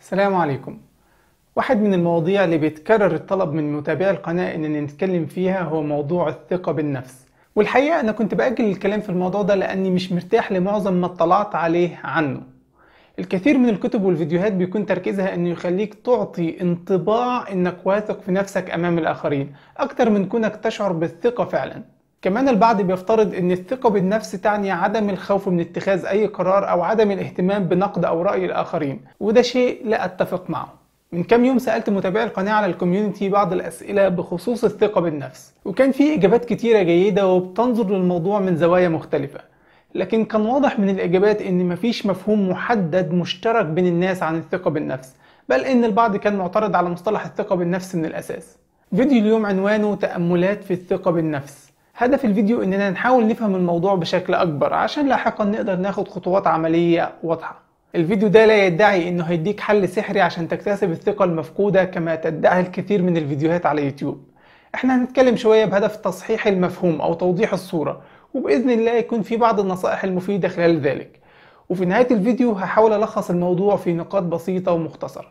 السلام عليكم واحد من المواضيع اللي بيتكرر الطلب من متابعي القناة إننا نتكلم فيها هو موضوع الثقة بالنفس والحقيقة أنا كنت بأجل الكلام في الموضوع ده لأني مش مرتاح لمعظم ما اطلعت عليه عنه الكثير من الكتب والفيديوهات بيكون تركيزها انه يخليك تعطي انطباع انك واثق في نفسك امام الاخرين اكتر من كونك تشعر بالثقة فعلا كمان البعض بيفترض ان الثقة بالنفس تعني عدم الخوف من اتخاذ اي قرار او عدم الاهتمام بنقد او رأي الاخرين وده شيء لا اتفق معه من كام يوم سألت متابعي القناة على الكوميونتي بعض الأسئلة بخصوص الثقة بالنفس وكان في إجابات كتيرة جيدة وبتنظر للموضوع من زوايا مختلفة لكن كان واضح من الإجابات إن مفيش مفهوم محدد مشترك بين الناس عن الثقة بالنفس بل إن البعض كان معترض على مصطلح الثقة بالنفس من الأساس فيديو اليوم عنوانه تأملات في الثقة بالنفس هدف الفيديو إننا نحاول نفهم الموضوع بشكل أكبر عشان لاحقا نقدر ناخد خطوات عملية واضحة الفيديو ده لا يدعي انه هيديك حل سحري عشان تكتسب الثقة المفقودة كما تدعي الكثير من الفيديوهات على يوتيوب احنا هنتكلم شوية بهدف تصحيح المفهوم او توضيح الصورة وبإذن الله يكون في بعض النصائح المفيدة خلال ذلك وفي نهاية الفيديو هحاول ألخص الموضوع في نقاط بسيطة ومختصرة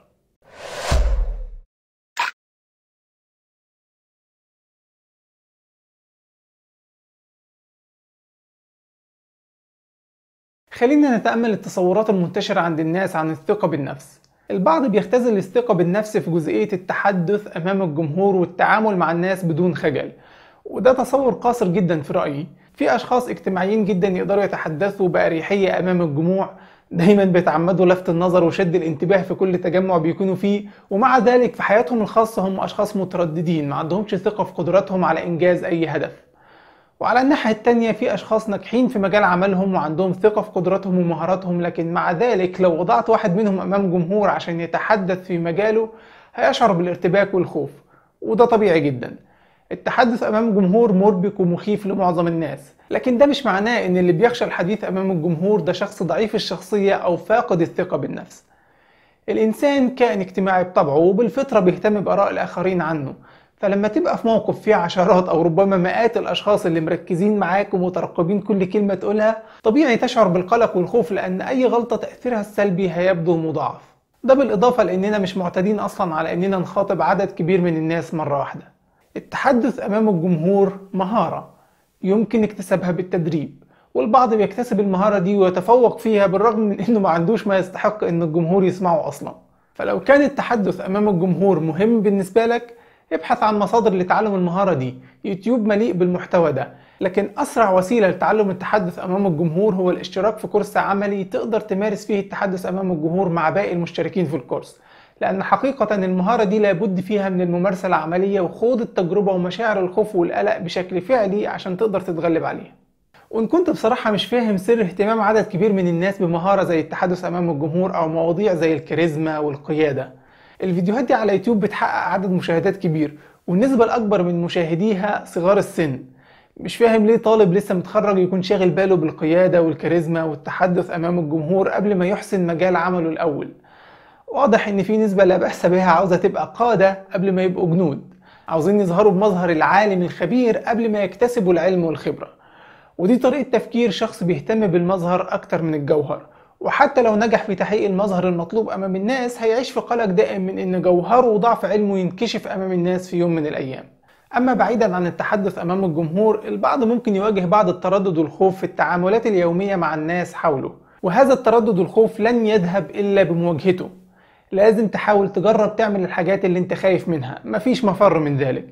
خلينا نتأمل التصورات المنتشرة عند الناس عن الثقة بالنفس البعض بيختزل الثقة بالنفس في جزئية التحدث أمام الجمهور والتعامل مع الناس بدون خجل وده تصور قاصر جدا في رأيي في أشخاص اجتماعيين جدا يقدروا يتحدثوا بأريحية أمام الجموع دايما بيتعمدوا لفت النظر وشد الانتباه في كل تجمع بيكونوا فيه ومع ذلك في حياتهم الخاصة هم أشخاص مترددين ما عندهمش ثقة في قدراتهم على إنجاز أي هدف وعلى الناحية التانية في أشخاص ناجحين في مجال عملهم وعندهم ثقة في قدراتهم ومهاراتهم لكن مع ذلك لو وضعت واحد منهم أمام جمهور عشان يتحدث في مجاله هيشعر بالارتباك والخوف وده طبيعي جدا التحدث أمام جمهور مربك ومخيف لمعظم الناس لكن ده مش معناه إن اللي بيخشى الحديث أمام الجمهور ده شخص ضعيف الشخصية أو فاقد الثقة بالنفس الإنسان كائن اجتماعي بطبعه وبالفطرة بيهتم بآراء الآخرين عنه فلما تبقى في موقف فيه عشرات او ربما مئات الاشخاص اللي مركزين معاك ومترقبين كل كلمه تقولها طبيعي تشعر بالقلق والخوف لان اي غلطه تاثيرها السلبي هيبدو مضاعف ده بالاضافه لاننا مش معتادين اصلا على اننا نخاطب عدد كبير من الناس مره واحده التحدث امام الجمهور مهاره يمكن اكتسابها بالتدريب والبعض بيكتسب المهاره دي ويتفوق فيها بالرغم من انه ما عندوش ما يستحق ان الجمهور يسمعه اصلا فلو كان التحدث امام الجمهور مهم بالنسبه لك ابحث عن مصادر لتعلم المهارة دي يوتيوب مليء بالمحتوى ده لكن أسرع وسيلة لتعلم التحدث أمام الجمهور هو الاشتراك في كورس عملي تقدر تمارس فيه التحدث أمام الجمهور مع باقي المشتركين في الكورس لأن حقيقة المهارة دي لابد فيها من الممارسة العملية وخوض التجربة ومشاعر الخوف والقلق بشكل فعلي عشان تقدر تتغلب عليها وإن كنت بصراحة مش فاهم سر اهتمام عدد كبير من الناس بمهارة زي التحدث أمام الجمهور أو مواضيع زي الكاريزما والقيادة الفيديوهات دي على يوتيوب بتحقق عدد مشاهدات كبير والنسبة الأكبر من مشاهديها صغار السن مش فاهم ليه طالب لسه متخرج يكون شاغل باله بالقيادة والكاريزما والتحدث أمام الجمهور قبل ما يحسن مجال عمله الأول واضح إن في نسبة لا بأس بها عاوزة تبقى قادة قبل ما يبقوا جنود عاوزين يظهروا بمظهر العالم الخبير قبل ما يكتسبوا العلم والخبرة ودي طريقة تفكير شخص بيهتم بالمظهر أكتر من الجوهر وحتى لو نجح في تحقيق المظهر المطلوب امام الناس هيعيش في قلق دائم من ان جوهره وضعف علمه ينكشف امام الناس في يوم من الايام اما بعيدا عن التحدث امام الجمهور البعض ممكن يواجه بعض التردد والخوف في التعاملات اليوميه مع الناس حوله وهذا التردد والخوف لن يذهب الا بمواجهته لازم تحاول تجرب تعمل الحاجات اللي انت خايف منها مفيش مفر من ذلك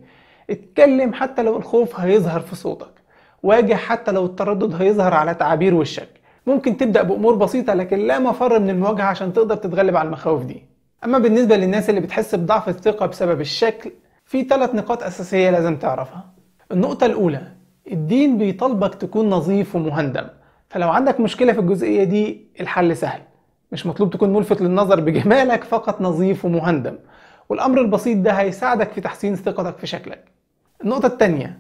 اتكلم حتى لو الخوف هيظهر في صوتك واجه حتى لو التردد هيظهر على تعابير وشك ممكن تبدأ بأمور بسيطة لكن لا مفر من المواجهة عشان تقدر تتغلب على المخاوف دي أما بالنسبة للناس اللي بتحس بضعف الثقة بسبب الشكل في ثلاث نقاط أساسية لازم تعرفها النقطة الأولى الدين بيطالبك تكون نظيف ومهندم فلو عندك مشكلة في الجزئية دي الحل سهل مش مطلوب تكون ملفت للنظر بجمالك فقط نظيف ومهندم والأمر البسيط ده هيساعدك في تحسين ثقتك في شكلك النقطة الثانية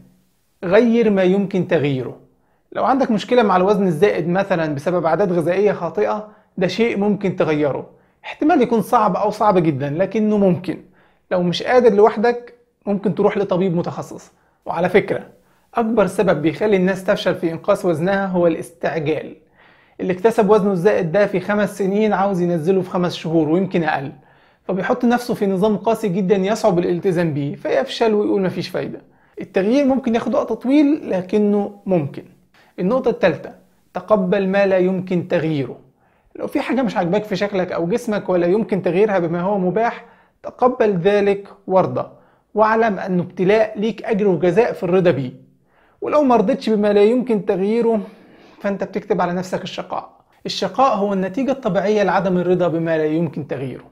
غير ما يمكن تغييره لو عندك مشكلة مع الوزن الزائد مثلا بسبب عادات غذائية خاطئة ده شيء ممكن تغيره احتمال يكون صعب أو صعب جدا لكنه ممكن لو مش قادر لوحدك ممكن تروح لطبيب متخصص وعلى فكرة أكبر سبب بيخلي الناس تفشل في إنقاص وزنها هو الاستعجال اللي اكتسب وزنه الزائد ده في خمس سنين عاوز ينزله في خمس شهور ويمكن أقل فبيحط نفسه في نظام قاسي جدا يصعب الالتزام بيه فيفشل ويقول مفيش فايدة التغيير ممكن ياخد وقت طويل لكنه ممكن النقطة الثالثة تقبل ما لا يمكن تغييره لو في حاجة مش عاجباك في شكلك أو جسمك ولا يمكن تغييرها بما هو مباح تقبل ذلك وارضى واعلم أنه ابتلاء ليك أجر وجزاء في الرضا بيه ولو ما رضيتش بما لا يمكن تغييره فأنت بتكتب على نفسك الشقاء الشقاء هو النتيجة الطبيعية لعدم الرضا بما لا يمكن تغييره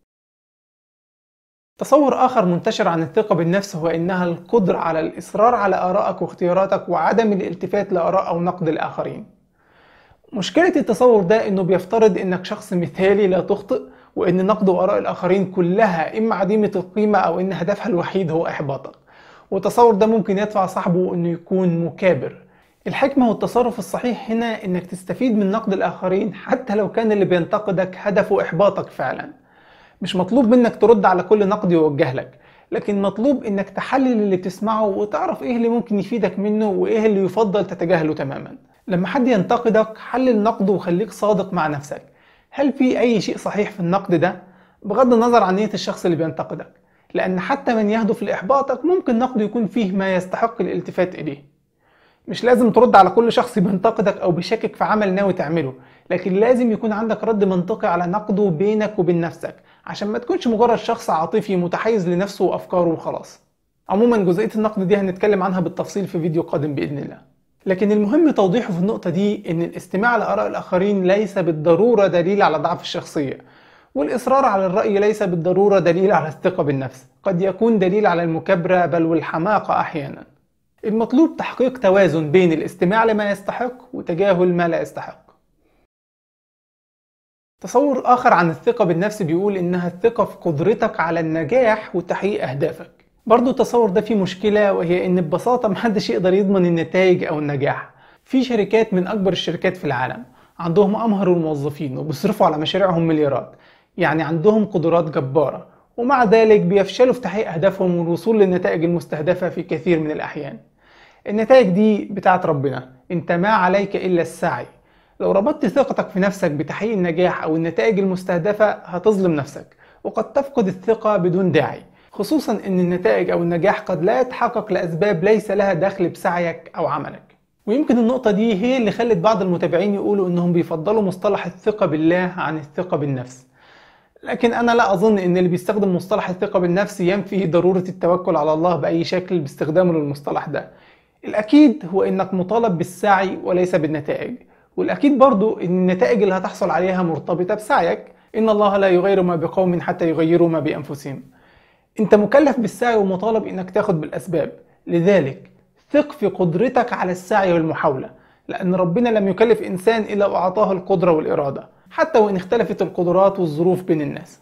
تصور آخر منتشر عن الثقة بالنفس هو إنها القدرة على الإصرار على آرائك واختياراتك وعدم الالتفات لآراء أو نقد الآخرين مشكلة التصور ده إنه بيفترض إنك شخص مثالي لا تخطئ وإن نقد وآراء الآخرين كلها إما عديمة القيمة أو إن هدفها الوحيد هو إحباطك والتصور ده ممكن يدفع صاحبه إنه يكون مكابر الحكمة والتصرف الصحيح هنا إنك تستفيد من نقد الآخرين حتى لو كان اللي بينتقدك هدفه إحباطك فعلا مش مطلوب منك ترد على كل نقد يوجه لك لكن مطلوب انك تحلل اللي بتسمعه وتعرف ايه اللي ممكن يفيدك منه وايه اللي يفضل تتجاهله تماما لما حد ينتقدك حلل نقده وخليك صادق مع نفسك هل في اي شيء صحيح في النقد ده بغض النظر عن نية الشخص اللي بينتقدك لان حتى من يهدف لاحباطك ممكن نقده يكون فيه ما يستحق الالتفات اليه مش لازم ترد على كل شخص بينتقدك او بيشكك في عمل ناوي تعمله لكن لازم يكون عندك رد منطقي على نقده بينك وبين نفسك عشان ما تكونش مجرد شخص عاطفي متحيز لنفسه وافكاره وخلاص عموما جزئيه النقد دي هنتكلم عنها بالتفصيل في فيديو قادم باذن الله لكن المهم توضيحه في النقطة دي إن الاستماع لآراء الآخرين ليس بالضرورة دليل على ضعف الشخصية والإصرار على الرأي ليس بالضرورة دليل على الثقة بالنفس قد يكون دليل على المكابرة بل والحماقة أحيانا المطلوب تحقيق توازن بين الاستماع لما يستحق وتجاهل ما لا يستحق تصور آخر عن الثقة بالنفس بيقول إنها الثقة في قدرتك على النجاح وتحقيق أهدافك برضو التصور ده فيه مشكلة وهي إن ببساطة محدش يقدر يضمن النتائج أو النجاح في شركات من أكبر الشركات في العالم عندهم أمهر الموظفين وبيصرفوا على مشاريعهم مليارات يعني عندهم قدرات جبارة ومع ذلك بيفشلوا في تحقيق أهدافهم والوصول للنتائج المستهدفة في كثير من الأحيان النتائج دي بتاعت ربنا انت ما عليك إلا السعي لو ربطت ثقتك في نفسك بتحقيق النجاح أو النتائج المستهدفة هتظلم نفسك وقد تفقد الثقة بدون داعي خصوصا ان النتائج او النجاح قد لا يتحقق لاسباب ليس لها دخل بسعيك او عملك ويمكن النقطة دي هي اللي خلت بعض المتابعين يقولوا انهم بيفضلوا مصطلح الثقة بالله عن الثقة بالنفس لكن انا لا اظن ان اللي بيستخدم مصطلح الثقة بالنفس ينفي ضرورة التوكل على الله باي شكل باستخدامه للمصطلح ده الاكيد هو انك مطالب بالسعي وليس بالنتائج والاكيد برضو ان النتائج اللي هتحصل عليها مرتبطة بسعيك ان الله لا يغير ما بقوم حتى يغيروا ما بانفسهم انت مكلف بالسعي ومطالب انك تاخد بالاسباب لذلك ثق في قدرتك على السعي والمحاولة لأن ربنا لم يكلف إنسان إلا وأعطاه القدرة والإرادة حتى وإن اختلفت القدرات والظروف بين الناس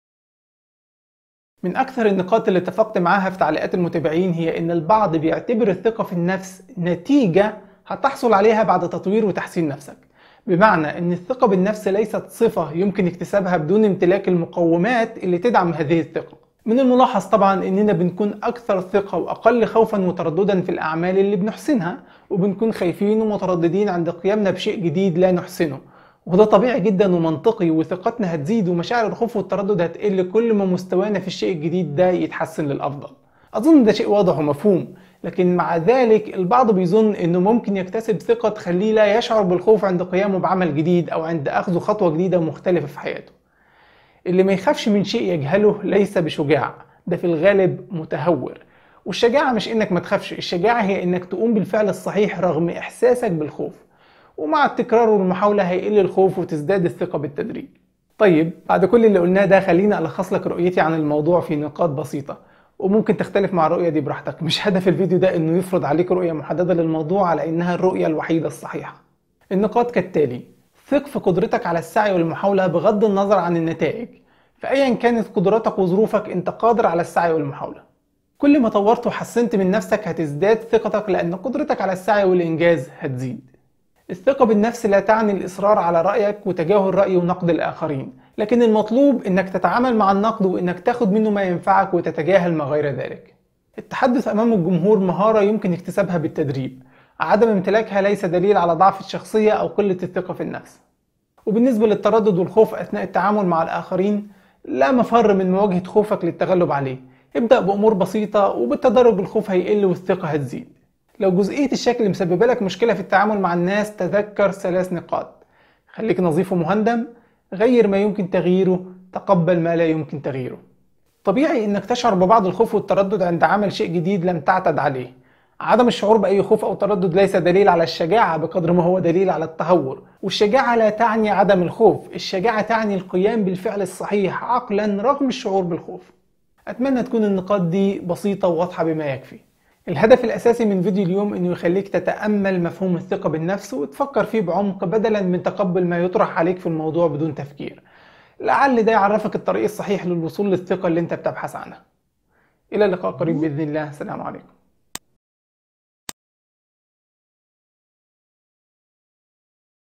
من أكثر النقاط اللي اتفقت معاها في تعليقات المتابعين هي إن البعض بيعتبر الثقة في النفس نتيجة هتحصل عليها بعد تطوير وتحسين نفسك بمعنى إن الثقة بالنفس ليست صفة يمكن اكتسابها بدون امتلاك المقومات اللي تدعم هذه الثقة من الملاحظ طبعا اننا بنكون اكثر ثقه واقل خوفا وترددا في الاعمال اللي بنحسنها وبنكون خايفين ومترددين عند قيامنا بشيء جديد لا نحسنه وده طبيعي جدا ومنطقي وثقتنا هتزيد ومشاعر الخوف والتردد هتقل كل ما مستوانا في الشيء الجديد ده يتحسن للافضل اظن ده شيء واضح ومفهوم لكن مع ذلك البعض بيظن انه ممكن يكتسب ثقه تخليه لا يشعر بالخوف عند قيامه بعمل جديد او عند اخذ خطوه جديده مختلفه في حياته اللي ما يخافش من شيء يجهله ليس بشجاع ده في الغالب متهور والشجاعة مش انك ما تخافش الشجاعة هي انك تقوم بالفعل الصحيح رغم احساسك بالخوف ومع التكرار والمحاولة هيقل الخوف وتزداد الثقة بالتدريج طيب بعد كل اللي قلناه ده خليني ألخص لك رؤيتي عن الموضوع في نقاط بسيطة وممكن تختلف مع الرؤية دي براحتك مش هدف الفيديو ده انه يفرض عليك رؤية محددة للموضوع على انها الرؤية الوحيدة الصحيحة النقاط كالتالي ثق في قدرتك على السعي والمحاولة بغض النظر عن النتائج فأيا كانت قدراتك وظروفك أنت قادر على السعي والمحاولة كل ما طورت وحسنت من نفسك هتزداد ثقتك لأن قدرتك على السعي والإنجاز هتزيد الثقة بالنفس لا تعني الإصرار على رأيك وتجاهل رأي ونقد الآخرين لكن المطلوب إنك تتعامل مع النقد وإنك تاخد منه ما ينفعك وتتجاهل ما غير ذلك التحدث أمام الجمهور مهارة يمكن اكتسابها بالتدريب عدم امتلاكها ليس دليل على ضعف الشخصية أو قلة الثقة في النفس وبالنسبة للتردد والخوف أثناء التعامل مع الآخرين لا مفر من مواجهة خوفك للتغلب عليه ابدأ بأمور بسيطة وبالتدرج الخوف هيقل والثقة هتزيد لو جزئية الشكل مسببة لك مشكلة في التعامل مع الناس تذكر ثلاث نقاط خليك نظيف ومهندم غير ما يمكن تغييره تقبل ما لا يمكن تغييره طبيعي انك تشعر ببعض الخوف والتردد عند عمل شيء جديد لم تعتد عليه عدم الشعور بأي خوف أو تردد ليس دليل على الشجاعة بقدر ما هو دليل على التهور والشجاعة لا تعني عدم الخوف الشجاعة تعني القيام بالفعل الصحيح عقلا رغم الشعور بالخوف أتمنى تكون النقاط دي بسيطة وواضحة بما يكفي الهدف الأساسي من فيديو اليوم إنه يخليك تتأمل مفهوم الثقة بالنفس وتفكر فيه بعمق بدلا من تقبل ما يطرح عليك في الموضوع بدون تفكير لعل ده يعرفك الطريق الصحيح للوصول للثقة اللي انت بتبحث عنها إلى اللقاء قريب بإذن الله السلام عليكم